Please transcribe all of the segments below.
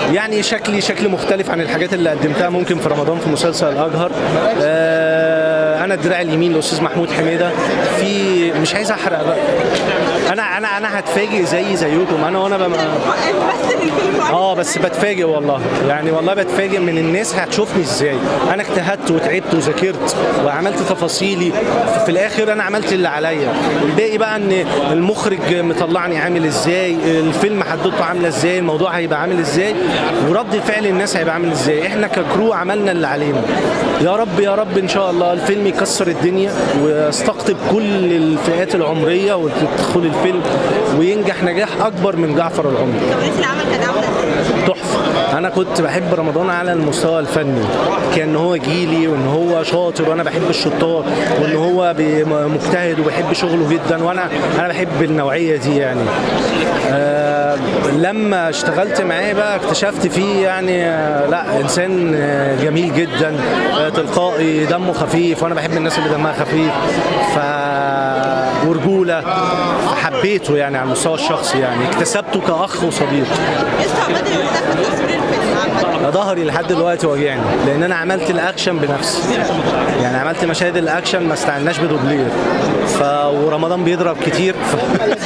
يعني شكلي شكل مختلف عن الحاجات اللي قدمتها ممكن في رمضان في مسلسل الاجهر آه، انا الدراع اليمين الاستاذ محمود حميده في مش عايز احرق بقى انا انا انا هتفاجئ زي زيكم انا وانا بم... بس الفيلم اه بس بتفاجئ والله يعني والله بتفاجئ من الناس هتشوفني ازاي انا اجتهدت وتعبت وذاكرت وعملت تفاصيلي في الاخر انا عملت اللي عليا الباقي بقى ان المخرج مطلعني عامل ازاي الفيلم حددته عامله ازاي الموضوع هيبقى عامل ازاي ورد فعل الناس هيبقى عامل ازاي احنا ككرو عملنا اللي علينا يا رب يا رب ان شاء الله الفيلم يكسر الدنيا ويستقطب كل الفئات العمريه وتدخل الفيلم وينجح نجاح اكبر من جعفر العمري توليد العمل كانت عامله ازاي؟ تحفه انا كنت بحب رمضان على المستوى الفني كان هو جيلي وان هو شاطر وانا بحب الشطار وان هو بي- مجتهد وبيحب شغله جدا وانا انا بحب النوعيه دي يعني آه لما اشتغلت معاه بقى اكتشفت فيه يعني آه لا انسان آه، جميل جدا آه تلقائي دمه خفيف وانا بحب الناس اللي دمها خفيف ف ورجوله فحبيته يعني على المستوى الشخصي يعني اكتسبته كاخ وصديق ايه الصعوبات اللي واجهتك في تصوير الفيلم عامه؟ أنا ظهري لحد دلوقتي واجعني لان انا عملت الاكشن بنفسي يعني عملت مشاهد الاكشن ما استعناش بدوبلير ف ورمضان بيضرب كتير ف...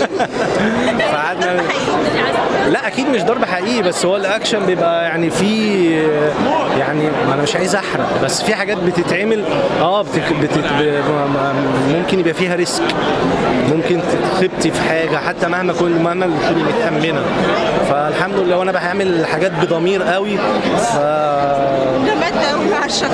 فقعدنا لا اكيد مش ضرب حقيقي بس هو الاكشن بيبقى يعني في يعني ما انا مش عايز احرق بس في حاجات بتتعمل اه بتك... بتت... ب- ممكن يبقى فيها ريسك ممكن تتخبطي في حاجه حتى مهما كنت مهما تكوني متامنه فالحمد لله وانا بعمل حاجات بضمير قوي ف جمعت قوي مع الشخصيه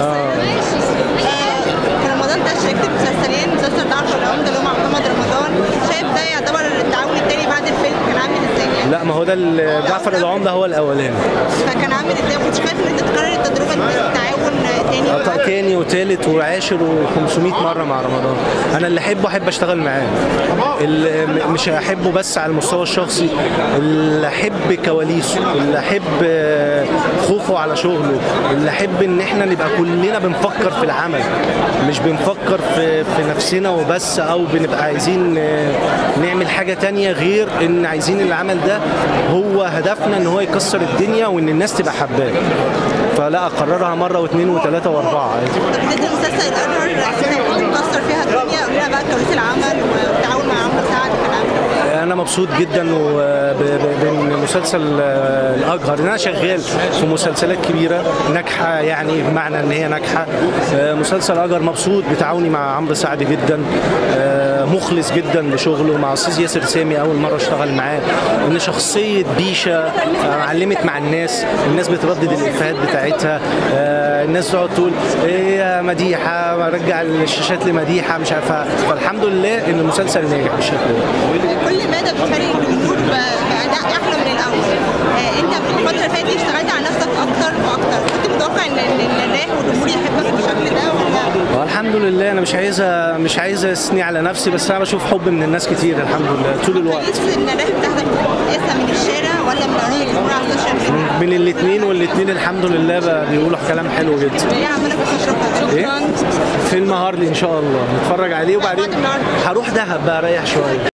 آه، في رمضان ده شاركت بمسلسلين مسلسل جعفر العمدة اللي هو مع محمد رمضان شايف ده يعتبر التعاون التاني بعد الفيلم كان عامل ازاي يعني؟ لا ما هو ده ال- جعفر العمده هو الاولاني فكان عامل ازاي؟ ما كنتش خايف ان انت تكرر التجربه التعاون تاني قطع تاني وتالت وعاشر و500 مره مع رمضان انا اللي احبه احب اشتغل معاه اللي م- مش هحبه بس على المستوى الشخصي اللي احب كواليسه اللي احب آه، خوفه على شغله اللي احب ان احنا نبقى كلنا بنفكر في العمل مش بنفكر في في نفسنا وبس او بنبقى عايزين آه، نعمل حاجه تانية غير ان عايزين العمل ده هو هدفنا ان هو يكسر الدنيا وان الناس تبقى حباه فلا اقررها مره واثنين وثلاثه واربعه عادي طب بدايه المسلسل الأنهر حسيت ان كنت مكسر فيها الدنيا قلنا بقى كواليس العمل والتعاون مع عمرو سعد كان عامل ازاي؟ انا مبسوط جدا بمسلسل آه، الاجهر ان انا شغال في مسلسلات كبيره ناجحه يعني بمعنى ان هي ناجحه آه، مسلسل اجهر مبسوط بتعاوني مع عمرو سعد جدا آه، مخلص جدا لشغله مع استاذ ياسر سامي اول مره اشتغل معاه ان شخصيه بيشه آه، علمت مع الناس الناس بتردد الافيهات بتاعتها آه، الناس تقعد تقول ايه يا مديحه رجع الشاشات لمديحه مش عارفه فالحمد لله ان المسلسل ناجح بالشكل ده كل مدى بتفرق الجمهور بأداء أحلى من الأول آه، أنت في الفترة اللي فاتت دي اشتغلت على نفسك أكتر وأكتر كنت متوقع إن إن النجاح والجمهور يحبك بالشكل ده ولا والحمد لله انا مش عايزه مش عايزه اثني على نفسي بس انا بشوف حب من الناس كتير الحمد لله طول الوقت كويس النجاح بتاعتك بتقيسها من الشارع ولا من آراء الجمهور على السوشيال ميديا؟ من الاثنين والاثنين الحمد لله بقى بيقولوا كلام حلو جدا إيه عمالة بتشربها؟ ايه فيلم هارلي ان شاء الله نتفرج عليه وبعدين بعد النهاردة. هروح دهب بقى اريح شويه